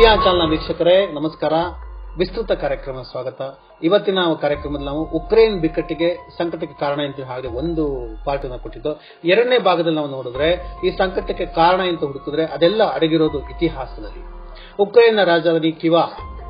media channel ವೀಕ್ಷಕರೇ ನಮಸ್ಕಾರ ವಿಸ್ತೃತ ಕಾರ್ಯಕ್ರಮ ಸ್ವಾಗತ ಇವತ್ತಿನ ನಾವು ಕಾರ್ಯಕ್ರಮದಲ್ಲಿ ನಾವು ಉಕ್ರೇನ್ ಬಿಕ್ಕಟ್ಟಿಗೆ ಸಂಕಟಕ್ಕೆ ಕಾರಣ ಅಂತ ಹಾಗೆ ಒಂದು ಪಾರ್ಟ್ ಅನ್ನು ಕೊಟ್ಟಿದ್ದು ಎರಡನೇ ಭಾಗದಲ್ಲಿ ನಾವು ನೋಡಿದ್ರೆ ಈ ಸಂಕಟಕ್ಕೆ ಕಾರಣ ಅಂತ ಹುಡುಕಿದ್ರೆ ಅದೆಲ್ಲ ಅಡಗಿರೋದು ಇತಿಹಾಸದಲ್ಲಿ ಉಕ್ರೇನ್ನ ರಾಜಧಾನಿ ಕಿವಾ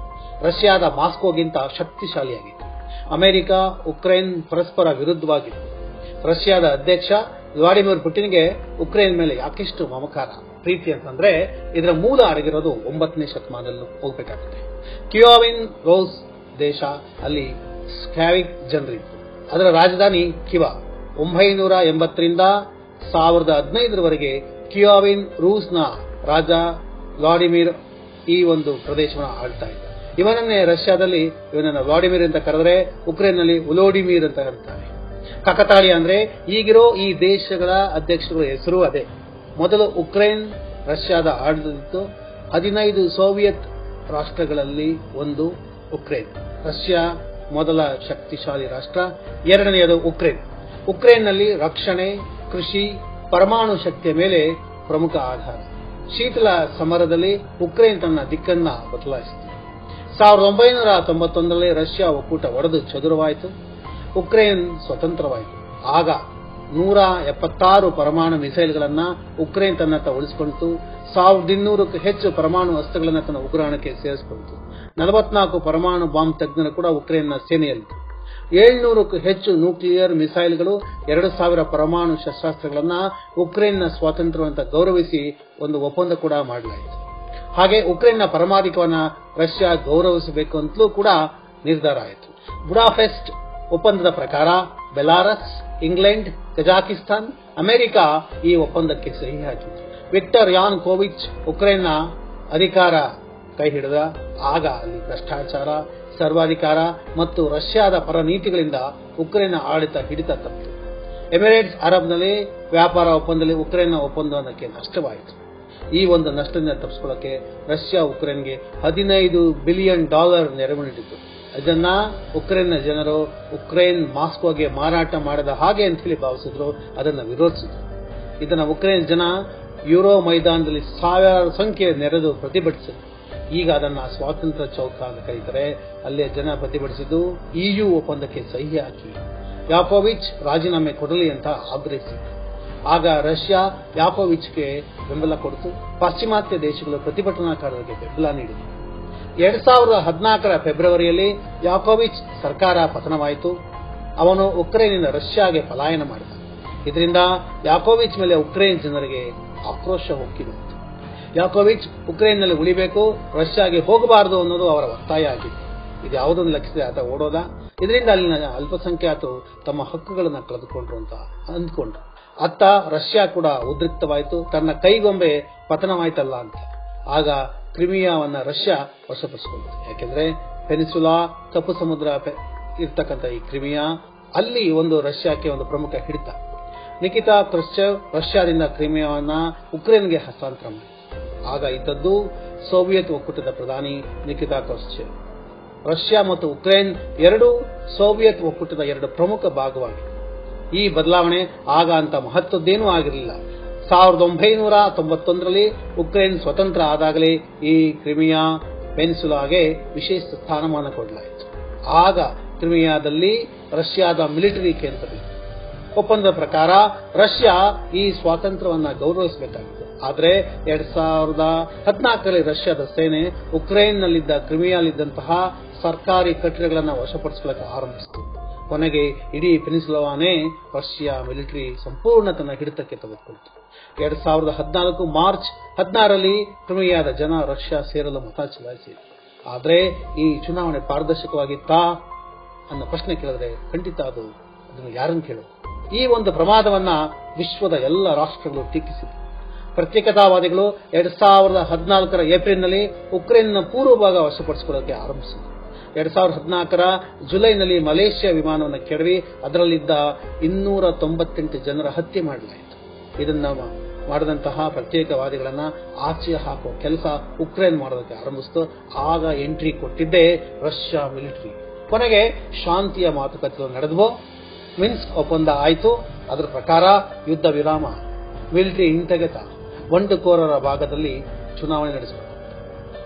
ರಷ್ಯಾದ ಮಾಸ್ಕೋಗಿಂತ ಶಕ್ತಿಶಾಲಿಯಾಗಿತ್ತು ಅಮೆರಿಕ ಉಕ್ರೇನ್ ಪರಸ್ಪರ ವಿರುದ್ಧವಾಗಿತ್ತು ರಷ್ಯಾದ ಅಧ್ಯಕ್ಷ ವ್ಲಾಡಿಮಿರ್ ಪುಟಿನ್ಗೆ ಉಕ್ರೇನ್ ಮೇಲೆ ಯಾಕೆಷ್ಟು ಮಮಕಾರ ಪ್ರೀತಿ ಅಂತಂದ್ರೆ ಇದರ ಮೂಲ ಅಡಗಿರೋದು ಒಂಬತ್ತನೇ ಶತಮಾನದಲ್ಲಿ ಹೋಗ್ಬೇಕಾಗುತ್ತೆ ಕಿಯೋವಿನ್ ರೋಸ್ ದೇಶ ಅಲ್ಲಿ ಸ್ಕ್ಯಾವಿಕ್ ಜನರಿತ್ತು ಅದರ ರಾಜಧಾನಿ ಕಿವಾ ಒಂಬೈನೂರ ಎಂಬತ್ತರಿಂದ ಸಾವಿರದ ಹದಿನೈದರವರೆಗೆ ಕಿಯೋವಿನ್ ರೂಸ್ನ ರಾಜ ವ್ಲಾಡಿಮಿರ್ ಈ ಒಂದು ಪ್ರದೇಶವನ್ನು ಆಳ್ತಾ ಇದ್ದ ಇವನನ್ನೇ ರಷ್ಯಾದಲ್ಲಿ ಇವನನ್ನ ವ್ಲಾಡಿಮಿರ್ ಅಂತ ಕರೆದ್ರೆ ಉಕ್ರೇನ್ನಲ್ಲಿ ಉಲೋಡಿಮಿರ್ ಅಂತ ಕರೀತಾರೆ ಕಕತಾಳಿ ಅಂದ್ರೆ ಈಗಿರೋ ಈ ದೇಶಗಳ ಅಧ್ಯಕ್ಷಗಳ ಹೆಸರು ಅದೇ ಮೊದಲು ಉಕ್ರೇನ್ ರಷ್ಯಾದ ಆಡಳಿತು ಹದಿನೈದು ಸೋವಿಯತ್ ರಾಷ್ಟ್ರಗಳಲ್ಲಿ ಒಂದು ಉಕ್ರೇನ್ ರಷ್ಯಾ ಮೊದಲ ಶಕ್ತಿಶಾಲಿ ರಾಷ್ಟ್ರ ಎರಡನೆಯದು ಉಕ್ರೇನ್ ಉಕ್ರೇನ್ನಲ್ಲಿ ರಕ್ಷಣೆ ಕೃಷಿ ಪರಮಾಣು ಶಕ್ತಿಯ ಮೇಲೆ ಪ್ರಮುಖ ಆಧಾರ ಶೀತಲ ಸಮರದಲ್ಲಿ ಉಕ್ರೇನ್ ತನ್ನ ದಿಕ್ಕನ್ನ ಬದಲಾಯಿಸಿತು ಸಾವಿರದ ಒಂಬೈನೂರ ತೊಂಬತ್ತೊಂದರಲ್ಲಿ ರಷ್ಯಾ ಒಕ್ಕೂಟ ಒಡೆದು ಚದುರವಾಯಿತು ಉಕ್ರೇನ್ ಸ್ವತಂತ್ರವಾಯಿತು ಆಗ ನೂರ ಎಪ್ಪತ್ತಾರು ಪರಮಾಣು ಮಿಸೈಲ್ಗಳನ್ನ ಉಕ್ರೇನ್ ತನ್ನತ್ತ ಉಳಿಸಿಕೊಂಡಿತು ಸಾವಿರದ ಇನ್ನೂರಕ್ಕೂ ಹೆಚ್ಚು ಪರಮಾಣು ಅಸ್ತ್ರಗಳನ್ನ ತನ್ನ ಉಗ್ರಾಣಕ್ಕೆ ಸೇರಿಸಿಕೊಂಡಿತು ನಲವತ್ನಾಲ್ಕು ಪರಮಾಣು ಬಾಂಬ್ ತಜ್ಞರು ಕೂಡ ಉಕ್ರೇನ್ನ ಸೇನೆಯಲ್ಲಿತ್ತು ಏಳ್ನೂರಕ್ಕೂ ಹೆಚ್ಚು ನ್ಯೂಕ್ಲಿಯರ್ ಮಿಸೈಲ್ಗಳು ಎರಡು ಸಾವಿರ ಪರಮಾಣು ಶಸ್ತ್ರಾಸ್ತ್ರಗಳನ್ನ ಉಕ್ರೇನ್ನ ಸ್ವಾತಂತ್ರ್ಯವಂತ ಗೌರವಿಸಿ ಒಂದು ಒಪ್ಪಂದ ಕೂಡ ಮಾಡಲಾಯಿತು ಹಾಗೆ ಉಕ್ರೇನ್ನ ಪರಮಾಧಿಕವನ್ನ ರಷ್ಯಾ ಗೌರವಿಸಬೇಕು ಅಂತಲೂ ಕೂಡ ನಿರ್ಧಾರ ಆಯಿತು ಬುಡಾಫೆಸ್ಟ್ ಒಪ್ಪಂದದ ಪ್ರಕಾರ ಬೆಲಾರಸ್ ಇಂಗ್ಲೆಂಡ್ ಕಜಾಕಿಸ್ತಾನ್ ಅಮೆರಿಕ ಈ ಒಪ್ಪಂದಕ್ಕೆ ಸಹಿ ಹಾಕಿತು ವಿಕ್ಟರ್ ಯಾನ್ ಕೋವಿಚ್ ಉಕ್ರೇನ್ನ ಅಧಿಕಾರ ಕೈ ಹಿಡಿದ ಆಗ ಅಲ್ಲಿ ಭ್ರಷ್ಟಾಚಾರ ಸರ್ವಾಧಿಕಾರ ಮತ್ತು ರಷ್ಯಾದ ಪರ ನೀತಿಗಳಿಂದ ಉಕ್ರೇನ್ನ ಆಡಳಿತ ಹಿಡಿತ ತಪ್ಪಿತು ಎಮಿರೇಟ್ಸ್ ಅರಬ್ನಲ್ಲಿ ವ್ಯಾಪಾರ ಒಪ್ಪಂದದಲ್ಲಿ ಉಕ್ರೇನ್ನ ಒಪ್ಪಂದಕ್ಕೆ ನಷ್ಟವಾಯಿತು ಈ ಒಂದು ನಷ್ಟದಿಂದ ತಪ್ಪಿಸಿಕೊಳ್ಳಕ್ಕೆ ರಷ್ಯಾ ಉಕ್ರೇನ್ಗೆ ಹದಿನೈದು ಬಿಲಿಯನ್ ಡಾಲರ್ ನೆರವು ನೀಡಿತು ಇದನ್ನ ಉಕ್ರೇನ್ನ ಜನರು ಉಕ್ರೇನ್ ಮಾಸ್ಕೋಗೆ ಮಾರಾಟ ಮಾಡದ ಹಾಗೆ ಅಂತ ಹೇಳಿ ಭಾವಿಸಿದ್ರು ಅದನ್ನ ವಿರೋಧಿಸಿದ್ರು ಇದನ್ನ ಉಕ್ರೇನ್ ಜನ ಯುರೋ ಮೈದಾನದಲ್ಲಿ ಸಾವಿರಾರು ಸಂಖ್ಯೆ ನೆರೆದು ಪ್ರತಿಭಟಿಸಿದ್ರು ಈಗ ಅದನ್ನ ಸ್ವಾತಂತ್ರ್ಯ ಚೌಕ ಅಂತ ಕರೀತಾರೆ ಅಲ್ಲೇ ಜನ ಪ್ರತಿಭಟಿಸಿದ್ದು ಇಯು ಒಪ್ಪಂದಕ್ಕೆ ಸಹಿ ಹಾಕಿ ಯಾಕೋವಿಚ್ ರಾಜೀನಾಮೆ ಕೊಡಲಿ ಅಂತ ಆಗ್ರಹಿಸಿದ್ರು ಆಗ ರಷ್ಯಾ ಯಾಕೋವಿಚ್ಗೆ ಬೆಂಬಲ ಕೊಡಿತು ಪಾಶ್ಚಿಮಾತ್ಯ ದೇಶಗಳು ಪ್ರತಿಭಟನಾಕಾರರಿಗೆ ಬೆಂಬಲ ನೀಡಿತು ಎರಡ್ ಸಾವಿರದ ಹದಿನಾಲ್ಕರ ಫೆಬ್ರವರಿಯಲ್ಲಿ ಯಾಕೋವಿಚ್ ಸರ್ಕಾರ ಪತನವಾಯಿತು ಅವನು ಉಕ್ರೇನಿಂದ ರಷ್ಯಾಗೆ ಪಲಾಯನ ಮಾಡಿದ ಇದರಿಂದ ಯಾಕೋವಿಚ್ ಮೇಲೆ ಉಕ್ರೇನ್ ಜನರಿಗೆ ಆಕ್ರೋಶ ಹೊಕ್ಕಿಬಿತ್ತು ಯಾಕೋವಿಚ್ ಉಕ್ರೇನ್ನಲ್ಲಿ ಉಳಿಬೇಕು ರಷ್ಯಾಗೆ ಹೋಗಬಾರದು ಅನ್ನೋದು ಅವರ ಒತ್ತಾಯ ಆಗಿತ್ತು ಇದು ಯಾವುದನ್ನು ಲೆಕ್ಕಿಸದೆ ಆತ ಓಡೋದ ಇದರಿಂದ ಅಲ್ಲಿನ ಅಲ್ಪಸಂಖ್ಯಾತರು ತಮ್ಮ ಹಕ್ಕುಗಳನ್ನು ಕಳೆದುಕೊಂಡ್ರು ಅಂತ ಅಂದ್ಕೊಂಡ್ರು ಅತ್ತ ರಷ್ಯಾ ಕೂಡ ಉದ್ರಿಕ್ತವಾಯಿತು ತನ್ನ ಕೈಗೊಂಬೆ ಪತನವಾಯ್ತಲ್ಲ ಅಂತ ಆಗ ಕ್ರಿಮಿಯಾವನ್ನ ರಷ್ಯಾ ವಶಪಡಿಸಿಕೊಂಡಿತು ಯಾಕೆಂದ್ರೆ ಪೆನಿಸುಲಾ ಕಪ್ಪು ಸಮುದ್ರ ಇರ್ತಕ್ಕಂಥ ಈ ಕ್ರಿಮಿಯಾ ಅಲ್ಲಿ ಒಂದು ರಷ್ಯಾಕ್ಕೆ ಒಂದು ಪ್ರಮುಖ ಹಿಡಿತ ನಿಕಿತಾ ಕ್ರಶ್ಚವ್ ರಷ್ಯಾದಿಂದ ಕ್ರಿಮಿಯಾವನ್ನ ಉಕ್ರೇನ್ಗೆ ಹಸ್ತಾಂತರ ಮಾಡಿತು ಆಗ ಇದ್ದದ್ದು ಸೋವಿಯತ್ ಒಕ್ಕೂಟದ ಪ್ರಧಾನಿ ನಿಕಿತಾ ಕ್ರಶ್ಚವ್ ರಷ್ಯಾ ಮತ್ತು ಉಕ್ರೇನ್ ಎರಡೂ ಸೋವಿಯತ್ ಒಕ್ಕೂಟದ ಎರಡು ಪ್ರಮುಖ ಭಾಗವಾಗಿವೆ ಈ ಬದಲಾವಣೆ ಆಗ ಅಂತ ಮಹತ್ವದ್ದೇನೂ ಆಗಿರಲಿಲ್ಲ ಸಾವಿರದ ಒಂಬೈನೂರ ತೊಂಬತ್ತೊಂದರಲ್ಲಿ ಉಕ್ರೇನ್ ಸ್ವತಂತ್ರ ಆದಾಗಲೇ ಈ ಕ್ರಿಮಿಯಾ ಪೆನ್ಸುಲಾಗೆ ವಿಶೇಷ ಸ್ಥಾನಮಾನ ಕೊಡಲಾಯಿತು ಆಗ ಕ್ರಿಮಿಯಾದಲ್ಲಿ ರಷ್ಯಾದ ಮಿಲಿಟರಿ ಕೇಂದ್ರವಿತ್ತು ಒಪ್ಪಂದದ ಪ್ರಕಾರ ರಷ್ಯಾ ಈ ಸ್ವಾತಂತ್ರ್ಯವನ್ನ ಗೌರವಿಸಬೇಕಾಗಿತ್ತು ಆದರೆ ಎರಡ್ ಸಾವಿರದ ಹದಿನಾಲ್ಕರಲ್ಲಿ ರಷ್ಯಾದ ಸೇನೆ ಉಕ್ರೇನ್ನಲ್ಲಿದ್ದ ಕ್ರಿಮಿಯಾಲಿದ್ದಂತಹ ಸರ್ಕಾರಿ ಕಟ್ಟಡಗಳನ್ನು ವಶಪಡಿಸಿಕೊಳ್ಳಕ್ಕೆ ಆರಂಭಿಸಿತು ಕೊನೆಗೆ ಇಡೀ ಪೆನಿಸುಲವಾನೇ ರಷ್ಯಾ ಮಿಲಿಟರಿ ಸಂಪೂರ್ಣ ತನ್ನ ಹಿಡಿತಕ್ಕೆ ತೆಗೆದುಕೊಂಡಿತು ಎರಡ್ ಸಾವಿರದ ಹದಿನಾಲ್ಕು ಮಾರ್ಚ್ ಹದಿನಾರರಲ್ಲಿ ಕ್ರಿಮಿಯಾದ ಜನ ರಷ್ಯಾ ಸೇರಲು ಮತ ಚಲಾಯಿಸಿದರು ಆದರೆ ಈ ಚುನಾವಣೆ ಪಾರದರ್ಶಕವಾಗಿತ್ತಾ ಅನ್ನೋ ಪ್ರಶ್ನೆ ಕೇಳಿದ್ರೆ ಖಂಡಿತ ಅದು ಅದನ್ನು ಯಾರನ್ನು ಕೇಳೋದು ಈ ಒಂದು ಪ್ರಮಾದವನ್ನ ವಿಶ್ವದ ಎಲ್ಲ ರಾಷ್ಟ್ರಗಳು ಟೀಕಿಸಿದರು ಪ್ರತ್ಯೇಕತಾವಾದಿಗಳು ಎರಡ್ ಸಾವಿರದ ಹದಿನಾಲ್ಕರ ಏಪ್ರಿಲ್ನಲ್ಲಿ ಉಕ್ರೇನ್ನ ಪೂರ್ವ ಭಾಗ ವಶಪಡಿಸಿಕೊಳ್ಳಕ್ಕೆ ಆರಂಭಿಸಿದರು ಎರಡ್ ಸಾವಿರದ ಹದಿನಾಲ್ಕರ ಜುಲೈನಲ್ಲಿ ಮಲೇಷ್ಯಾ ವಿಮಾನವನ್ನು ಕೆಡವಿ ಅದರಲ್ಲಿದ್ದ ಇನ್ನೂರ ತೊಂಬತ್ತೆಂಟು ಜನರ ಹತ್ಯೆ ಮಾಡಲಾಯಿತು ಇದನ್ನ ಮಾಡಿದಂತಹ ಪ್ರತ್ಯೇಕವಾದಿಗಳನ್ನ ಆಚೆ ಹಾಕುವ ಕೆಲಸ ಉಕ್ರೇನ್ ಮಾಡೋದಕ್ಕೆ ಆರಂಭಿಸಿತು ಆಗ ಎಂಟ್ರಿ ಕೊಟ್ಟಿದ್ದೇ ರಷ್ಯಾ ಮಿಲಿಟರಿ ಕೊನೆಗೆ ಶಾಂತಿಯ ಮಾತುಕತೆ ನಡೆದವು ಮಿನ್ಸ್ಕ್ ಒಪ್ಪಂದ ಆಯಿತು ಅದರ ಪ್ರಕಾರ ಯುದ್ಧ ವಿರಾಮ ಮಿಲಿಟರಿ ಹಿಂತೆಗೆತ ಬಂಡುಕೋರರ ಭಾಗದಲ್ಲಿ ಚುನಾವಣೆ ನಡೆಸಬೇಕು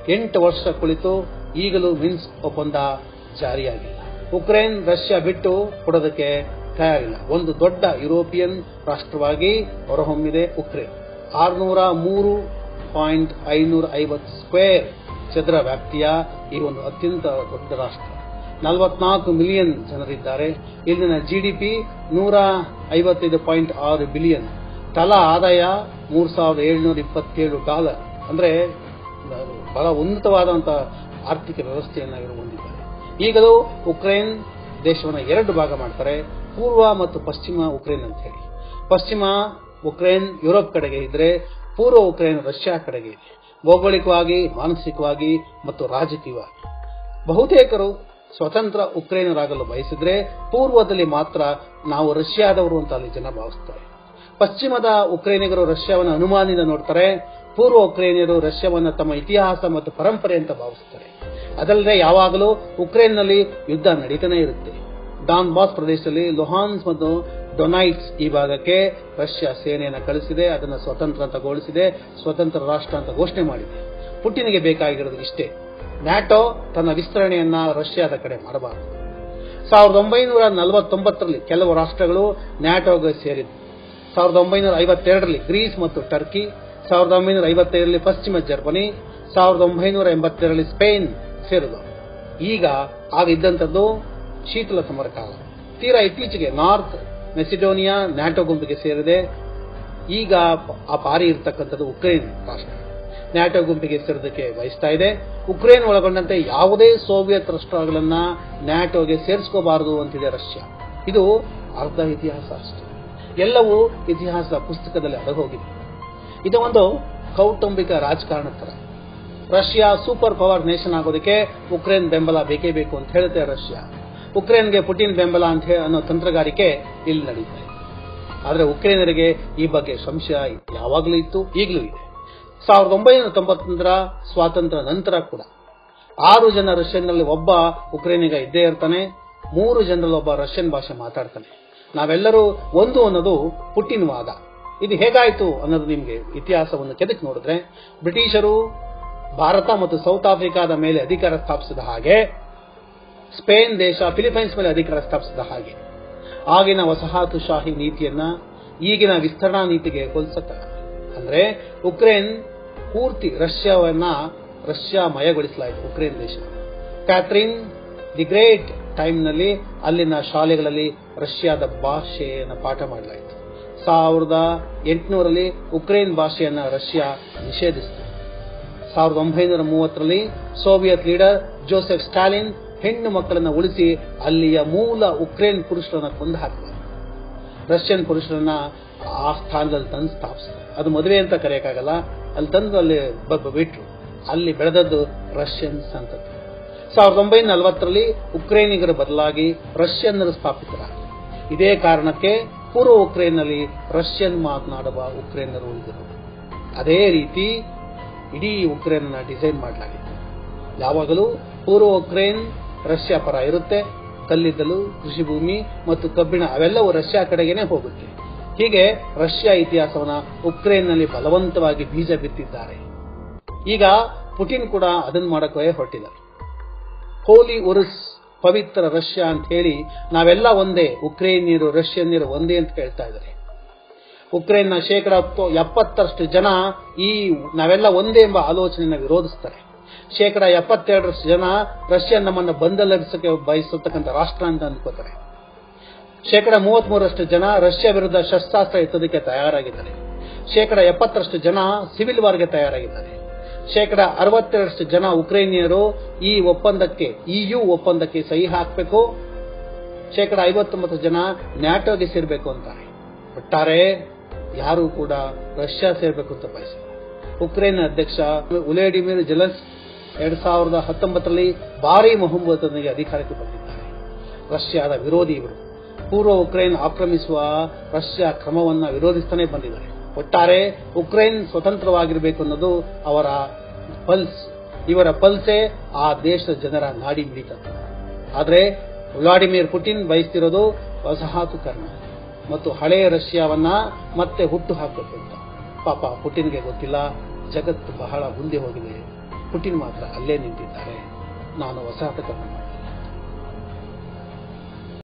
ಎಂಟು ವರ್ಷ ಕುಳಿತು ಈಗಲೂ ಮಿನ್ಸ್ ಒಪ್ಪಂದ ಜಾರಿಯಾಗಿಲ್ಲ ಉಕ್ರೇನ್ ರಷ್ಯಾ ಬಿಟ್ಟು ಕೊಡೋದಕ್ಕೆ ತಯಾರಿಲ್ಲ ಒಂದು ದೊಡ್ಡ ಯುರೋಪಿಯನ್ ರಾಷ್ಟ್ರವಾಗಿ ಹೊರಹೊಮ್ಮಿದೆ ಉಕ್ರೇನ್ ಆರುನೂರ ಮೂರು ಪಾಯಿಂಟ್ ಐನೂರ ಐವತ್ತು ಸ್ಕ್ವೇರ್ ಚದರ ವ್ಯಾಪ್ತಿಯ ಈ ಒಂದು ಅತ್ಯಂತ ದೊಡ್ಡ ರಾಷ್ಟ್ರ ನಲವತ್ನಾಲ್ಕು ಮಿಲಿಯನ್ ಜನರಿದ್ದಾರೆ ಇಲ್ಲಿನ ಜಿಡಿಪಿ ನೂರ ಐವತ್ತೈದು ಪಾಯಿಂಟ್ ಆರು ಬಿಲಿಯನ್ ತಲಾ ಆದಾಯ ಮೂರ್ ಸಾವಿರದ ಏಳ್ನೂರ ಇಪ್ಪತ್ತೇಳು ಡಾಲರ್ ಅಂದ್ರೆ ಬಹಳ ಉನ್ನತವಾದಂತಹ ಆರ್ಥಿಕ ವ್ಯವಸ್ಥೆಯನ್ನು ಇವರು ಹೊಂದಿದ್ದಾರೆ ಈಗಲೂ ಉಕ್ರೇನ್ ದೇಶವನ್ನು ಎರಡು ಭಾಗ ಮಾಡ್ತಾರೆ ಪೂರ್ವ ಮತ್ತು ಪಶ್ಚಿಮ ಉಕ್ರೇನ್ ಅಂತ ಹೇಳಿ ಪಶ್ಚಿಮ ಉಕ್ರೇನ್ ಯುರೋಪ್ ಕಡೆಗೆ ಇದ್ರೆ ಪೂರ್ವ ಉಕ್ರೇನ್ ರಷ್ಯಾ ಕಡೆಗೆ ಇದೆ ಭೌಗೋಳಿಕವಾಗಿ ಮಾನಸಿಕವಾಗಿ ಮತ್ತು ರಾಜಕೀಯವಾಗಿ ಬಹುತೇಕರು ಸ್ವತಂತ್ರ ಉಕ್ರೇನರಾಗಲು ಬಯಸಿದ್ರೆ ಪೂರ್ವದಲ್ಲಿ ಮಾತ್ರ ನಾವು ರಷ್ಯಾದವರು ಅಂತ ಅಲ್ಲಿ ಜನ ಭಾವಿಸ್ತಾರೆ ಪಶ್ಚಿಮದ ಉಕ್ರೇನಿಗರು ರಷ್ಯಾವನ್ನು ಅನುಮಾನದಿಂದ ನೋಡ್ತಾರೆ ಪೂರ್ವ ಉಕ್ರೇನಿಯರು ರಷ್ಯಾವನ್ನು ತಮ್ಮ ಇತಿಹಾಸ ಮತ್ತು ಪರಂಪರೆ ಅಂತ ಭಾವಿಸ್ತಾರೆ ಅದಲ್ಲದೆ ಯಾವಾಗಲೂ ಉಕ್ರೇನ್ನಲ್ಲಿ ಯುದ್ಧ ನಡೀತಾನೆ ಇರುತ್ತೆ ಡಾನ್ ಬಾಸ್ ಪ್ರದೇಶದಲ್ಲಿ ಲೊಹಾನ್ಸ್ ಮತ್ತು ಡೊನೈಟ್ಸ್ ಈ ಭಾಗಕ್ಕೆ ರಷ್ಯಾ ಸೇನೆಯನ್ನು ಕಳಿಸಿದೆ ಅದನ್ನು ಸ್ವತಂತ್ರ ಅಂತ ಘೋಷಿಸಿದೆ ಸ್ವತಂತ್ರ ರಾಷ್ಟ್ರ ಅಂತ ಘೋಷಣೆ ಮಾಡಿದೆ ಪುಟಿನಿಗೆ ಬೇಕಾಗಿರೋದು ಇಷ್ಟೇ ನ್ಯಾಟೋ ತನ್ನ ವಿಸ್ತರಣೆಯನ್ನ ರಷ್ಯಾದ ಕಡೆ ಮಾಡಬಾರದು ಸಾವಿರದ ಒಂಬೈನೂರ ನಲವತ್ತೊಂಬತ್ತರಲ್ಲಿ ಕೆಲವು ರಾಷ್ಟ್ರಗಳು ನ್ಯಾಟೋಗೆ ಸೇರಿದ್ದು ಸಾವಿರದ ಒಂಬೈನೂರ ಐವತ್ತೆರಡರಲ್ಲಿ ಗ್ರೀಸ್ ಮತ್ತು ಟರ್ಕಿ ಸಾವಿರದ ಒಂಬೈನೂರ ಐವತ್ತೈದರಲ್ಲಿ ಪಶ್ಚಿಮ ಜರ್ಮನಿ ಸಾವಿರದ ಒಂಬೈನೂರ ಎಂಬತ್ತೆರಡರಲ್ಲಿ ಸ್ಪೇನ್ ಸೇರಿದವು ಈಗ ಆಗ ಇದ್ದಂಥದ್ದು ಶೀತಲ ಸಮರ ಕಾಲ ತೀರಾ ಇತ್ತೀಚೆಗೆ ನಾರ್ತ್ ಮೆಸಿಡೋನಿಯಾ ನ್ಯಾಟೋ ಗುಂಪಿಗೆ ಸೇರಿದೆ ಈಗ ಆ ಪಾರಿ ಇರತಕ್ಕಂಥದ್ದು ಉಕ್ರೇನ್ ರಾಷ್ಟ್ರ ನ್ಯಾಟೋ ಗುಂಪಿಗೆ ಸೇರೋದಕ್ಕೆ ಬಯಸ್ತಾ ಇದೆ ಉಕ್ರೇನ್ ಒಳಗೊಂಡಂತೆ ಯಾವುದೇ ಸೋವಿಯತ್ ರಾಷ್ಟ್ರಗಳನ್ನ ನ್ಯಾಟೋಗೆ ಸೇರಿಸ್ಕೋಬಾರದು ಅಂತಿದೆ ರಷ್ಯಾ ಇದು ಅರ್ಧ ಇತಿಹಾಸ ಅಷ್ಟೇ ಎಲ್ಲವೂ ಇತಿಹಾಸ ಪುಸ್ತಕದಲ್ಲಿ ಅಡಗೋಗಿದೆ ಇದು ಒಂದು ಕೌಟುಂಬಿಕ ರಾಜಕಾರಣ ತರ ರಷ್ಯಾ ಸೂಪರ್ ಪವರ್ ನೇಷನ್ ಆಗೋದಕ್ಕೆ ಉಕ್ರೇನ್ ಬೆಂಬಲ ಬೇಕೇ ಬೇಕು ಅಂತ ಹೇಳುತ್ತೆ ರಷ್ಯಾ ಉಕ್ರೇನ್ಗೆ ಪುಟಿನ್ ಬೆಂಬಲ ಅಂತ ಹೇಳಿ ಅನ್ನೋ ತಂತ್ರಗಾರಿಕೆ ಇಲ್ಲಿ ನಡೀತಾ ಇದೆ ಆದರೆ ಉಕ್ರೇನರಿಗೆ ಈ ಬಗ್ಗೆ ಸಂಶಯ ಯಾವಾಗಲೂ ಇತ್ತು ಈಗಲೂ ಇದೆ ಸಾವಿರದ ಒಂಬೈನೂರ ತೊಂಬತ್ತೊಂದರ ಸ್ವಾತಂತ್ರ್ಯ ನಂತರ ಕೂಡ ಆರು ಜನ ರಷ್ಯನ್ನಲ್ಲಿ ಒಬ್ಬ ಉಕ್ರೇನಿಗ ಇದ್ದೇ ಇರ್ತಾನೆ ಮೂರು ಜನರಲ್ಲಿ ಒಬ್ಬ ರಷ್ಯನ್ ಭಾಷೆ ಮಾತಾಡ್ತಾನೆ ನಾವೆಲ್ಲರೂ ಒಂದು ಅನ್ನೋದು ಪುಟಿನ್ ವಾದ ಇದು ಹೇಗಾಯ್ತು ಅನ್ನೋದು ನಿಮಗೆ ಇತಿಹಾಸವನ್ನು ಕೆದಕ್ ನೋಡಿದ್ರೆ ಬ್ರಿಟಿಷರು ಭಾರತ ಮತ್ತು ಸೌತ್ ಆಫ್ರಿಕಾದ ಮೇಲೆ ಅಧಿಕಾರ ಸ್ಥಾಪಿಸಿದ ಹಾಗೆ ಸ್ಪೇನ್ ದೇಶ ಫಿಲಿಪೈನ್ಸ್ ಮೇಲೆ ಅಧಿಕಾರ ಸ್ಥಾಪಿಸಿದ ಹಾಗೆ ಆಗಿನ ವಸಾಹತುಶಾಹಿ ನೀತಿಯನ್ನ ಈಗಿನ ವಿಸ್ತರಣಾ ನೀತಿಗೆ ಹೋಲಿಸುತ್ತಾರೆ ಅಂದ್ರೆ ಉಕ್ರೇನ್ ಪೂರ್ತಿ ರಷ್ಯಾವನ್ನ ರಷ್ಯಾ ಮಯಗೊಳಿಸಲಾಯಿತು ಉಕ್ರೇನ್ ದೇಶ ಕ್ಯಾಥರಿನ್ ದಿ ಗ್ರೇಟ್ ಟೈಮ್ನಲ್ಲಿ ಅಲ್ಲಿನ ಶಾಲೆಗಳಲ್ಲಿ ರಷ್ಯಾದ ಭಾಷೆಯನ್ನು ಪಾಠ ಮಾಡಲಾಯಿತು ಸಾವಿರದ ಎಂಟುನೂರಲ್ಲಿ ಉಕ್ರೇನ್ ಭಾಷೆಯನ್ನ ರಷ್ಯಾ ನಿಷೇಧಿಸಿತು ಸಾವಿರದ ಒಂಬೈನೂರ ಮೂವತ್ತರಲ್ಲಿ ಸೋವಿಯತ್ ಲೀಡರ್ ಜೋಸೆಫ್ ಸ್ಟಾಲಿನ್ ಹೆಣ್ಣು ಮಕ್ಕಳನ್ನ ಉಳಿಸಿ ಅಲ್ಲಿಯ ಮೂಲ ಉಕ್ರೇನ್ ಪುರುಷರನ್ನ ಕೊಂದು ಹಾಕಿದ ರಷ್ಯನ್ ಪುರುಷರನ್ನ ಆ ಸ್ಥಾನದಲ್ಲಿ ತಂದು ಸ್ಥಾಪಿಸಿದ ಅದು ಮದುವೆ ಅಂತ ಕರೆಯಕ್ಕಾಗಲ್ಲ ಅಲ್ಲಿ ತಂದು ಅಲ್ಲಿ ಬ- ಬಿಟ್ರು ಅಲ್ಲಿ ಬೆಳೆದದ್ದು ರಷ್ಯನ್ ಸಂತತಿ ಸಾವಿರದ ಒಂಬೈನೂರ ನಲವತ್ತರಲ್ಲಿ ಉಕ್ರೇನಿಗರ ಬದಲಾಗಿ ರಷ್ಯನ್ನರು ಸ್ಥಾಪಿತರಾದರು ಇದೇ ಕಾರಣಕ್ಕೆ ಪೂರ್ವ ಉಕ್ರೇನ್ನಲ್ಲಿ ರಷ್ಯನ್ ಮಾತನಾಡುವ ಉಕ್ರೇನರು ಉಳಿದರು ಅದೇ ರೀತಿ ಇಡೀ ಉಕ್ರೇನ್ ಡಿಸೈನ್ ಮಾಡಲಾಗಿತ್ತು ಯಾವಾಗಲೂ ಪೂರ್ವ ಉಕ್ರೇನ್ ರಷ್ಯಾ ಪರ ಇರುತ್ತೆ ಕಲ್ಲಿದ್ದಲು ಕೃಷಿ ಭೂಮಿ ಮತ್ತು ಕಬ್ಬಿಣ ಅವೆಲ್ಲವೂ ರಷ್ಯಾ ಕಡೆಗೇನೆ ಹೋಗುತ್ತೆ ಹೀಗೆ ರಷ್ಯಾ ಇತಿಹಾಸವನ್ನ ಉಕ್ರೇನ್ನಲ್ಲಿ ಬಲವಂತವಾಗಿ ಬೀಜ ಬಿತ್ತಿದ್ದಾರೆ ಈಗ ಪುಟಿನ್ ಕೂಡ ಅದನ್ನ ಮಾಡಕ್ಕೆ ಹೊರಟಿದ್ದಾರೆ ಹೋಲಿ ಉರುಸ್ ಪವಿತ್ರ ರಷ್ಯಾ ಅಂತ ಹೇಳಿ ನಾವೆಲ್ಲ ಒಂದೇ ಉಕ್ರೇನಿಯರು ರಷ್ಯನ್ನರು ಒಂದೇ ಅಂತ ಹೇಳ್ತಾ ಇದ್ದಾರೆ ಉಕ್ರೇನ್ನ ಶೇಕಡ ಎಪ್ಪತ್ತರಷ್ಟು ಜನ ಈ ನಾವೆಲ್ಲ ಒಂದೇ ಎಂಬ ಆಲೋಚನೆಯನ್ನು ವಿರೋಧಿಸ್ತಾರೆ ಶೇಕಡ ಎಪ್ಪತ್ತೆರಡರಷ್ಟು ಜನ ರಷ್ಯಾ ನಮ್ಮನ್ನು ಬಂದಲರಿಸಕ್ಕೆ ಬಯಸತಕ್ಕಂಥ ರಾಷ್ಟ್ರ ಅಂತ ಅಂದ್ಕೋತಾರೆ ಶೇಕಡ ಮೂವತ್ಮೂರರಷ್ಟು ಜನ ರಷ್ಯಾ ವಿರುದ್ಧ ಶಸ್ತ್ರಾಸ್ತ್ರ ಎತ್ತೋದಕ್ಕೆ ತಯಾರಾಗಿದ್ದಾರೆ ಶೇಕಡ ಎಪ್ಪತ್ತರಷ್ಟು ಜನ ಸಿವಿಲ್ ವಾರ್ಗೆ ತಯಾರಾಗಿದ್ದಾರೆ ಶೇಕಡ ಅರವತ್ತೆರಡರಷ್ಟು ಜನ ಉಕ್ರೇನಿಯರು ಈ ಒಪ್ಪಂದಕ್ಕೆ ಇಯು ಒಪ್ಪಂದಕ್ಕೆ ಸಹಿ ಹಾಕಬೇಕು ಶೇಕಡ ಐವತ್ತೊಂಬತ್ತು ಜನ ನ್ಯಾಟೋಗೆ ಸೇರಬೇಕು ಅಂತಾರೆ ಒಟ್ಟಾರೆ ಯಾರು ಕೂಡ ರಷ್ಯಾ ಸೇರಬೇಕು ಅಂತ ಬಯಸಿಲ್ಲ ಉಕ್ರೇನ್ ಅಧ್ಯಕ್ಷ ಉಲೇಡಿಮಿರ್ ಜೆಲನ್ಸ್ ಎರಡ್ ಸಾವಿರದ ಹತ್ತೊಂಬತ್ತರಲ್ಲಿ ಭಾರಿ ಬಹುಮತದೊಂದಿಗೆ ಅಧಿಕಾರಕ್ಕೆ ಬಂದಿದ್ದಾರೆ ರಷ್ಯಾದ ವಿರೋಧಿ ಇವರು ಪೂರ್ವ ಉಕ್ರೇನ್ ಆಕ್ರಮಿಸುವ ರಷ್ಯಾ ಕ್ರಮವನ್ನ ವಿರೋಧಿಸ್ತಾನೆ ಬಂದಿದ್ದಾರೆ ಒಟ್ಟಾರೆ ಉಕ್ರೇನ್ ಸ್ವತಂತ್ರವಾಗಿರಬೇಕು ಅನ್ನೋದು ಅವರ ಪಲ್ಸ್ ಇವರ ಪಲ್ಸೆ ಆ ದೇಶದ ಜನರ ನಾಡಿ ಮಿಡಿತ ಆದರೆ ವ್ಲಾಡಿಮಿರ್ ಪುಟಿನ್ ಬಯಸ್ತಿರೋದು ವಸಾಹತುಕರಣ ಮತ್ತು ಹಳೆಯ ರಷ್ಯಾವನ್ನ ಮತ್ತೆ ಹುಟ್ಟು ಹಾಕಬೇಕು ಅಂತ ಪಾಪ ಪುಟಿನ್ಗೆ ಗೊತ್ತಿಲ್ಲ ಜಗತ್ತು ಬಹಳ ಮುಂದೆ ಹೋಗಿದೆ ಪುಟಿನ್ ಮಾತ್ರ ಅಲ್ಲೇ ನಿಂತಿದ್ದಾರೆ ನಾನು ವಸಾಹತುಗಳನ್ನು